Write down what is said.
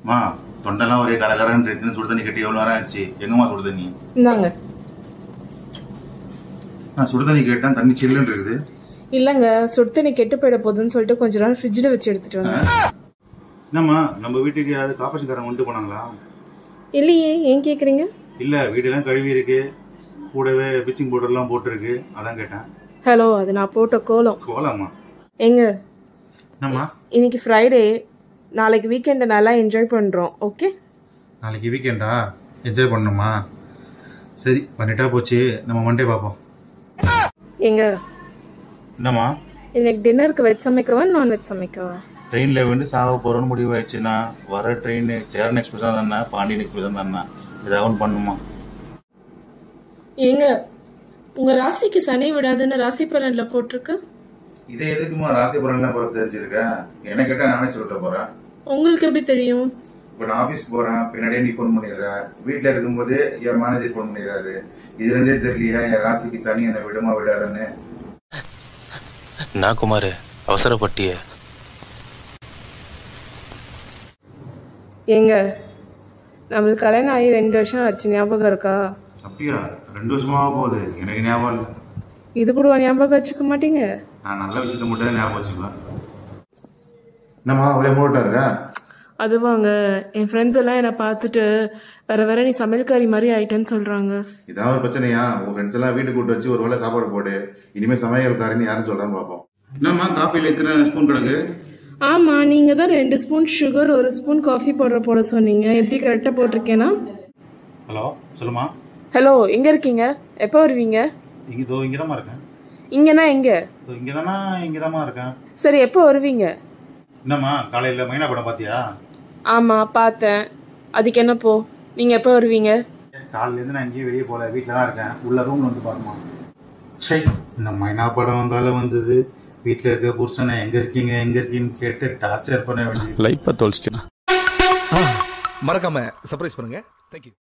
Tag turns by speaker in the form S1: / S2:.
S1: மா தொண்டெல்லாம் ஒரே கரகரன்னு இருக்குன்னு சுடு தண்ணி கட்டி எவ்வளோ நேரம் ஆச்சு எங்கம்மா சுடு தண்ணி
S2: இந்தாங்க
S1: நான் சுடு தண்ணி கேட்டேன் தண்ணி சில்லுன்னு இருக்குது
S2: இல்லைங்க சுடு தண்ணி கெட்டு போயிட போகுதுன்னு சொல்லிட்டு கொஞ்ச நேரம் ஃப்ரிட்ஜில் வச்சு எடுத்துட்டு வந்தேன்
S1: என்னம்மா நம்ம வீட்டுக்கு யாராவது காப்பரேஷன்காரங்க வந்துட்டு போனாங்களா
S2: இல்லையே ஏன் கேட்குறீங்க
S1: இல்ல வீடெல்லாம் கழுவி இருக்கு கூடவே பிச்சிங் பவுடர்லாம் போட்டிருக்கு அதான் கேட்டேன்
S2: ஹலோ அது நான் போட்ட கோலம்
S1: போலாமா
S2: எங்க
S1: என்னம்மா
S2: இன்னைக்கு ஃப்ரைடே நாளைக்கு வீக்கெண்டை நல்லா என்ஜாய் பண்ணுறோம் ஓகே
S1: நாளைக்கு வீக்கெண்டா என்ஜாய் பண்ணணுமா சரி பண்ணிட்டா போச்சு நம்ம மண்டே பார்ப்போம்
S2: எங்க
S1: என்னம்மா
S2: இன்னைக்கு டின்னருக்கு வெஜ் சமைக்கவா நான்வெஜ் சமைக்கவா
S1: ட்ரெயினில் வந்து சாக போகிறோன்னு முடிவு ஆயிடுச்சுன்னா வர ட்ரெயின் சேரன் எக்ஸ்பிரஸ் தான் தானே பாண்டியன் எக்ஸ்பிரஸ் தான் தானே ஏதாவது ஒன்று பண்ணுமா
S2: ஏங்க உங்க ராசிக்கு சனி விடாதுன்னு ராசி பலன்ல போட்டிருக்கு
S1: இதை எதுக்குமா ராசிபுரம்லாம் போகிற தெரிஞ்சிருக்க என்ன கேட்டால் நானே சொல்லிட்டு போகிறேன்
S2: உங்களுக்கு எப்படி தெரியும்
S1: இப்போ நான் ஆஃபீஸ் போகிறேன் பின்னாடியே நீ ஃபோன் பண்ணிடுற வீட்டில் இருக்கும்போது என் மேனேஜர் ஃபோன் பண்ணிடுறாரு இதுலேருந்தே தெரியலையா என் ராசிக்கு சனி என்னை விடுமா விடாதுன்னு
S3: நான் குமார் அவசரப்பட்டிய
S2: ஏங்க நம்மளுக்கு கல்யாணம் ஆகி ரெண்டு வருஷம் ஆச்சு ஞாபகம் இருக்கா
S1: அப்படியா ரெண்டு வருஷமாக போகுது எனக்கு ஞாபகம் இல்லை
S2: இது கூட ஞாபகம் வச்சுக்க மாட்டீங்க
S1: நான் நல்ல விஷயத்த மட்டும் தான் ஞாபகம் வச்சுக்குவேன் என்னம்மா ஒரே மூட்டா இருக்கா
S2: அதுவாங்க என் ஃப்ரெண்ட்ஸ் எல்லாம் என்னை பார்த்துட்டு வர வர நீ சமையல்காரி மாதிரி ஆயிட்டேன்னு சொல்றாங்க
S1: இதான் ஒரு பிரச்சனையா உன் ஃப்ரெண்ட்ஸ் எல்லாம் வீட்டுக்கு கூட்டு வச்சு ஒரு வேளை சாப்பாடு போடு இனிமே சமையல்காரன்னு யாரும் சொல்றான்னு பார்ப்போம் என்னம்மா காஃபியில் எத்தனை ஸ்பூன் கிடக்கு
S2: ஆமா நீங்க தான் ரெண்டு ஸ்பூன் சுகர் ஒரு ஸ்பூன் காஃபி பவுடர் போட சொன்னீங்க எப்படி கரெக்டாக போட்டிருக்கேனா
S1: ஹலோ சொல்லுமா
S2: ஹலோ எங்க இருக்கீங்க எப்போ வருவீங்க
S1: இங்கே இதோ இங்கே தான் இருக்கேன்
S2: இங்கன்னா எங்க
S1: இதோ இங்கே தானா இங்கே தாம்மா இருக்கேன்
S2: சரி எப்போ வருவீங்க
S1: என்னம்மா காலையில் மைனா படம் பார்த்தியா
S2: ஆமா பார்த்தேன் அதுக்கு என்ன போ நீங்க எப்போ வருவீங்க
S1: காலையிலேருந்து நான் எங்கேயும் வெளியே போகல வீட்டில் தான் இருக்கேன் உள்ள ரூமில் வந்து பாருமா சரி இந்த மைனா படம் வந்தாலும் வந்தது வீட்டில் இருக்க புருஷனை எங்கே இருக்கீங்க எங்கே இருக்கீங்கன்னு கேட்டு டார்ச்சர் பண்ண வேண்டியது
S3: லைஃப்பை தொலைச்சிட்டேன்
S4: மறக்காம சர்ப்ரைஸ் பண்ணுங்க தேங்க்யூ